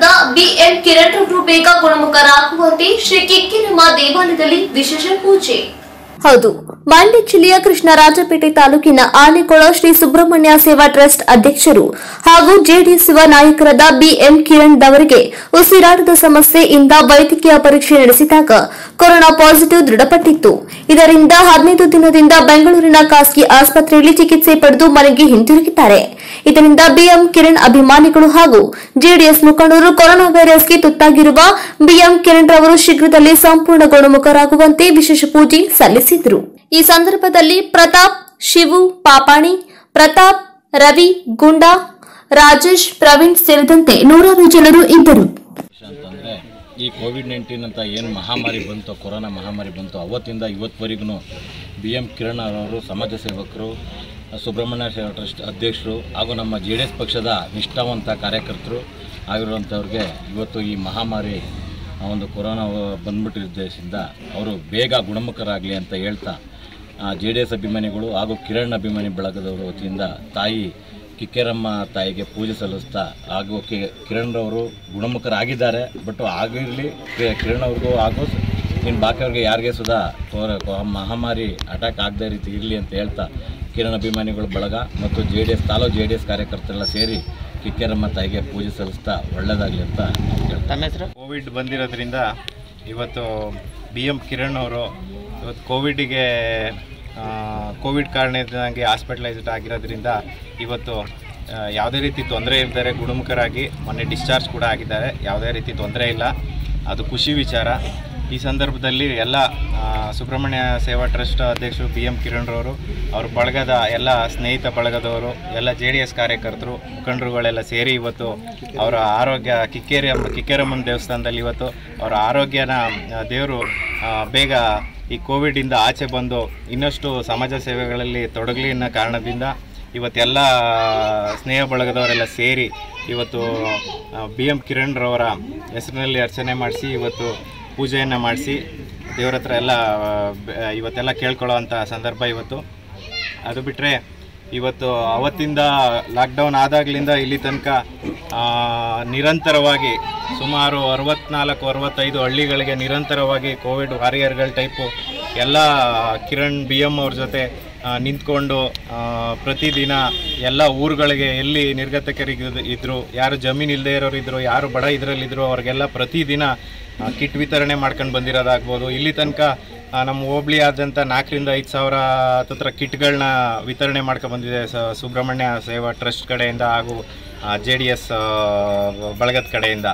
ನಗರದ ಬಿಎಂ ಕಿರಣ್ ರವರು ಬೇಗ ಗುಣಮುಖರಾಗುವಂತೆ ಶ್ರೀ ಕಿಕ್ಕಿರಮ್ಮ ದೇವಾಲಯದಲ್ಲಿ ವಿಶೇಷ ಪೂಜೆ ಹೌದು ಮಂಡ್ಯ ಜಿಲ್ಲೆಯ ಕೃಷ್ಣರಾಜಪೇಟೆ ತಾಲೂಕಿನ ಆನೆಕೊಳ ಶ್ರೀ ಸುಬ್ರಹ್ಮಣ್ಯ ಸೇವಾ ಟ್ರಸ್ಟ್ ಅಧ್ಯಕ್ಷರು ಹಾಗೂ ಜೆಡಿಎಸ್ ಯುವ ನಾಯಕರಾದ ಬಿಎಂ ಕಿರಣ್ ದವರಿಗೆ ಉಸಿರಾಟದ ಸಮಸ್ಯೆಯಿಂದ ವೈದ್ಯಕೀಯ ಪರೀಕ್ಷೆ ನಡೆಸಿದಾಗ ಕೊರೋನಾ ಪಾಸಿಟಿವ್ ದೃಢಪಟ್ಟಿತ್ತು ಇದರಿಂದ ಹದಿನೈದು ದಿನದಿಂದ ಬೆಂಗಳೂರಿನ ಖಾಸಗಿ ಆಸ್ಪತ್ರೆಯಲ್ಲಿ ಚಿಕಿತ್ಸೆ ಪಡೆದು ಮನೆಗೆ ಹಿಂತಿರುಗಿದ್ದಾರೆ ಇದರಿಂದ ಬಿಎಂ ಕಿರಣ್ ಅಭಿಮಾನಿಗಳು ಹಾಗೂ ಜೆಡಿಎಸ್ ಮುಖಂಡರು ಕೊರೋನಾ ವೈರಸ್ಗೆ ತುತ್ತಾಗಿರುವ ಬಿಎಂ ಕಿರಣ್ ರವರು ಶೀಘ್ರದಲ್ಲೇ ಸಂಪೂರ್ಣ ಗುಣಮುಖರಾಗುವಂತೆ ವಿಶೇಷ ಪೂಜೆ ಸಲ್ಲಿಸಿದರು ಈ ಸಂದರ್ಭದಲ್ಲಿ ಪ್ರತಾಪ್ ಶಿವು ಪಾಪಾಣಿ ಪ್ರತಾಪ್ ರವಿ ಗುಂಡಾ ರಾಜೇಶ್ ಪ್ರವೀಣ್ ಸೇರಿದಂತೆ ನೂರಾರು ಜನರು ಇದ್ದರು ಅಂತಂದರೆ ಈ ಕೋವಿಡ್ ನೈನ್ಟೀನ್ ಅಂತ ಏನು ಮಹಾಮಾರಿ ಬಂತು ಕೊರೋನಾ ಮಹಾಮಾರಿ ಬಂತು ಅವತ್ತಿಂದ ಇವತ್ತುವರೆಗೂ ಬಿ ಎಂ ಕಿರಣ್ ಅವರು ಸಮಾಜ ಸೇವಕರು ಸುಬ್ರಹ್ಮಣ್ಯ ಸೇವಾ ಟ್ರಸ್ಟ್ ಅಧ್ಯಕ್ಷರು ಹಾಗೂ ನಮ್ಮ ಜೆ ಡಿ ಎಸ್ ಪಕ್ಷದ ನಿಷ್ಠಾವಂತ ಕಾರ್ಯಕರ್ತರು ಆಗಿರುವಂಥವ್ರಿಗೆ ಇವತ್ತು ಈ ಮಹಾಮಾರಿ ಆ ಒಂದು ಕೊರೋನಾ ಬಂದ್ಬಿಟ್ಟಿದ್ದರಿಂದ ಅವರು ಬೇಗ ಗುಣಮುಖರಾಗಲಿ ಅಂತ ಹೇಳ್ತಾ ಜೆ ಡಿ ಎಸ್ ಅಭಿಮಾನಿಗಳು ಹಾಗೂ ಕಿರಣ್ ಅಭಿಮಾನಿ ಬಳಗದವರ ವತಿಯಿಂದ ತಾಯಿ ಕಿಕ್ಕೇರಮ್ಮ ತಾಯಿಗೆ ಪೂಜೆ ಸಲ್ಲಿಸ್ತಾ ಹಾಗೂ ಕಿ ಕಿರಣ್ರವರು ಗುಣಮುಖರಾಗಿದ್ದಾರೆ ಬಟ್ ಆಗಿರಲಿ ಕಿರಣ್ ಅವ್ರಿಗೂ ಹಾಗೂ ಇನ್ನು ಬಾಕಿಯವ್ರಿಗೆ ಯಾರಿಗೆ ಸುಧಾ ಕೋರ ಕೊ- ಮಹಾಮಾರಿ ಅಟ್ಯಾಕ್ ಆಗದೇ ರೀತಿ ಇರಲಿ ಅಂತ ಹೇಳ್ತಾ ಕಿರಣ್ ಅಭಿಮಾನಿಗಳ ಬಳಗ ಮತ್ತು ಜೆ ಡಿ ಎಸ್ ತಾಲೂಕು ಜೆ ಡಿ ಎಸ್ ಕಾರ್ಯಕರ್ತರೆಲ್ಲ ಸೇರಿ ಕಿಕ್ಕೇರಮ್ಮ ತಾಯಿಗೆ ಪೂಜೆ ಸಲ್ಲಿಸ್ತಾ ಒಳ್ಳೆಯದಾಗಲಿ ಅಂತ ಕೇಳ್ತಾರೆ ತಮ್ಮ ಹೆಸರು ಕೋವಿಡ್ ಬಂದಿರೋದ್ರಿಂದ ಇವತ್ತು ಬಿ ಎಮ್ ಕಿರಣ್ ಅವರು ಇವತ್ತು ಕೋವಿಡಿಗೆ ಆ, ಕೋವಿಡ್ ಕಾರಣದಿಂದಾಗಿ ಹಾಸ್ಪಿಟಲೈಸ್ಡ್ ಆಗಿರೋದ್ರಿಂದ ಇವತ್ತು ಆ, ಯಾವುದೇ ರೀತಿ ತೊಂದರೆ ಇಲ್ದರೆ ಗುಣಮುಖರಾಗಿ ಮೊನ್ನೆ ಡಿಸ್ಚಾರ್ಜ್ ಕೂಡ ಆಗಿದ್ದಾರೆ ಯಾವುದೇ ರೀತಿ ತೊಂದರೆ ಇಲ್ಲ ಅದು ಖುಷಿ ವಿಚಾರ ಈ ಸಂದರ್ಭದಲ್ಲಿ ಎಲ್ಲ ಆ, ಸುಬ್ರಹ್ಮಣ್ಯ ಸೇವಾ ಟ್ರಸ್ಟ್ ಅಧ್ಯಕ್ಷರು ಬಿ ಎಂ ಕಿರಣ್ರವರು ಅವ್ರ ಬಳಗದ ಎಲ್ಲ ಸ್ನೇಹಿತ ಬಳಗದವರು ಎಲ್ಲ ಜೆ ಡಿ ಎಸ್ ಕಾರ್ಯಕರ್ತರು ಮುಖಂಡರುಗಳೆಲ್ಲ ಸೇರಿ ಇವತ್ತು ಅವರ ಆರೋಗ್ಯ ಕಿಕ್ಕೇರಿ ಕಿಕ್ಕೇರಮ್ಮನ ದೇವಸ್ಥಾನದಲ್ಲಿ ಇವತ್ತು ಅವರ ಆರೋಗ್ಯನ ದೇವರು ಬೇಗ ಈ ಕೋವಿಡಿಂದ ಆಚೆ ಬಂದು ಇನ್ನಷ್ಟು ಸಮಾಜ ಸೇವೆಗಳಲ್ಲಿ ತೊಡಗಲಿ ಅನ್ನೋ ಕಾರಣದಿಂದ ಇವತ್ತೆಲ್ಲ ಸ್ನೇಹ ಬಳಗದವರೆಲ್ಲ ಸೇರಿ ಇವತ್ತು ಬಿ ಎಂ ಕಿರಣ್ರವರ ಹೆಸರಿನಲ್ಲಿ ಅರ್ಚನೆ ಮಾಡಿಸಿ ಇವತ್ತು ಪೂಜೆಯನ್ನು ಮಾಡಿಸಿ ದೇವ್ರ ಹತ್ರ ಎಲ್ಲ ಆ, ಬ- ಇವತ್ತೆಲ್ಲ ಕೇಳ್ಕೊಳ್ಳೋ ಅಂಥ ಸಂದರ್ಭ ಇವತ್ತು ಅದು ಬಿಟ್ಟರೆ ಇವತ್ತು ಅವತ್ತಿಂದ ಲಾಕ್ಡೌನ್ ಆದಾಗಲಿಂದ ಇಲ್ಲಿ ತನಕ ಆ, ನಿರಂತರವಾಗಿ ಸುಮಾರು ಅರವತ್ನಾಲ್ಕು ಅರವತ್ತೈದು ಹಳ್ಳಿಗಳಿಗೆ ನಿರಂತರವಾಗಿ ಕೋವಿಡ್ ವಾರಿಯರ್ಗಳ ಟೈಪು ಎಲ್ಲ ಕಿರಣ್ ಬಿ ಎಮ್ ಅವ್ರ ಜೊತೆ ಆ, ನಿಂತ್ಕೊಂಡು ಆ, ಪ್ರತಿದಿನ ಎಲ್ಲ ಊರುಗಳಿಗೆ ಎಲ್ಲಿ ನಿರ್ಗತಿಕರಿಗೆ ಇದ್ದರು ಯಾರು ಜಮೀನು ಇಲ್ಲದೆ ಇರೋರು ಇದ್ದರು ಯಾರು ಬಡ ಇದರಲ್ಲಿದ್ದರು ಅವ್ರಿಗೆಲ್ಲ ಪ್ರತಿದಿನ ಆ, ಕಿಟ್ ವಿತರಣೆ ಮಾಡ್ಕೊಂಡು ಬಂದಿರೋದಾಗ್ಬೋದು ಇಲ್ಲಿ ತನಕ ಆ, ನಮ್ಮ ಹೋಬಳಿಯಾದ್ಯಂತ ನಾಲ್ಕರಿಂದ ಐದು ಸಾವಿರ ಹತ್ತತ್ರ ಕಿಟ್ಗಳನ್ನ ವಿತರಣೆ ಮಾಡ್ಕೊಂಡು ಬಂದಿದೆ ಸ ಸುಬ್ರಹ್ಮಣ್ಯ ಸೇವಾ ಟ್ರಸ್ಟ್ ಕಡೆಯಿಂದ ಹಾಗೂ ಜೆ ಡಿ ಎಸ್ ಬಳಗದ ಕಡೆಯಿಂದ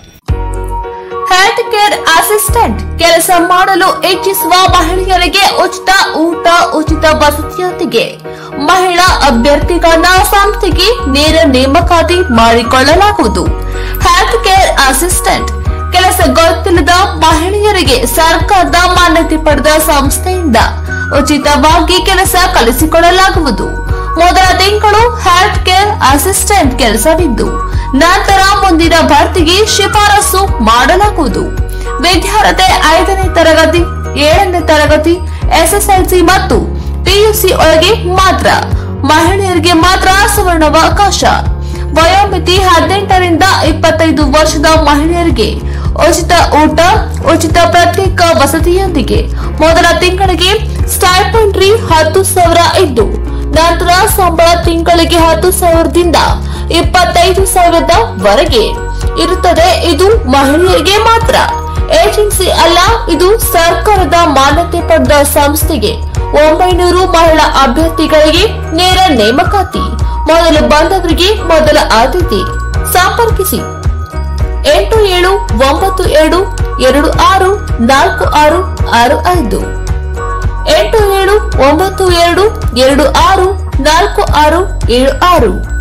ಹೆಲ್ತ್ ಕೇರ್ ಅಸಿಸ್ಟೆಂಟ್ ಕೆಲಸ ಮಾಡಲು ಇಚ್ಛಿಸುವ ಮಹಿಳೆಯರಿಗೆ ಉಚಿತ ಊಟ ಉಚಿತ ವಸತಿಯೊಂದಿಗೆ ಮಹಿಳಾ ಅಭ್ಯರ್ಥಿಗಳನ್ನ ಸಂಸ್ಥೆಗೆ ನೇರ ನೇಮಕಾತಿ ಮಾಡಿಕೊಳ್ಳಲಾಗುವುದು ಹೆಲ್ತ್ ಕೇರ್ ಅಸಿಸ್ಟೆಂಟ್ ಕೆಲಸ ಗೊತ್ತಿಲ್ಲದ ಮಹಿಳೆಯರಿಗೆ ಸರ್ಕಾರದ ಮಾನ್ಯತೆ ಪಡೆದ ಸಂಸ್ಥೆಯಿಂದ ಉಚಿತವಾಗಿ ಕೆಲಸ ಕಲಿಸಿಕೊಡಲಾಗುವುದು ಮೊದಲ ತಿಂಗಳು ಹೆಲ್ತ್ ಕೇರ್ ಅಸಿಸ್ಟೆಂಟ್ ಕೆಲಸವಿದ್ದು ನಂತರ ಮುಂದಿನ ಭರ್ತಿಗೆ ಶಿಫಾರಸು ಮಾಡಲಾಗುವುದು ವಿದ್ಯಾರ್ಥಿ ಐದನೇ ತರಗತಿ ಏಳನೇ ತರಗತಿ ಎಸ್ಎಸ್ಎಲ್ಸಿ ಮತ್ತು ಪಿಯುಸಿ ಒಳಗೆ ಮಾತ್ರ ಮಹಿಳೆಯರಿಗೆ ಮಾತ್ರ ಸುವರ್ಣಾವಕಾಶ ವಯೋಮಿತಿ ಹದಿನೆಂಟರಿಂದ ಇಪ್ಪತ್ತೈದು ವರ್ಷದ ಮಹಿಳೆಯರಿಗೆ ಉಚಿತ ಊಟ ಉಚಿತ ಪ್ರತ್ಯೇಕ ವಸತಿಯೊಂದಿಗೆ ಮೊದಲ ತಿಂಗಳಿಗೆ ಸ್ಟೈಪಂಡ್ರಿ ಹತ್ತು ಸಾವಿರ ಇದ್ದು ನಂತರ ಸಂಬಳ ತಿಂಗಳಿಗೆ ಹತ್ತು ಸಾವಿರದಿಂದ ಇಪ್ಪತ್ತೈದು ಸಾವಿರದ ವರೆಗೆ ಇರುತ್ತದೆ ಇದು ಮಹಿಳೆಯರಿಗೆ ಮಾತ್ರ ಏಜೆನ್ಸಿ ಅಲ್ಲ ಇದು ಸರ್ಕಾರದ ಮಾನ್ಯತೆ ಪಡೆದ ಸಂಸ್ಥೆಗೆ ಒಂಬೈನೂರು ಮಹಿಳಾ ಅಭ್ಯರ್ಥಿಗಳಿಗೆ ನೇರ ನೇಮಕಾತಿ ಮೊದಲು ಬಂದವರಿಗೆ ಮೊದಲ ಆದ್ಯತೆ ಸಂಪರ್ಕಿಸಿ ಎಂಟು ಏಳು ಒಂಬತ್ತು ಎರಡು ಎರಡು ಆರು ನಾಲ್ಕು ಆರು ಆರು ಐದು ಎಂಟು ಏಳು ಒಂಬತ್ತು ಎರಡು ಎರಡು ಆರು ನಾಲ್ಕು ಆರು ಏಳು ಆರು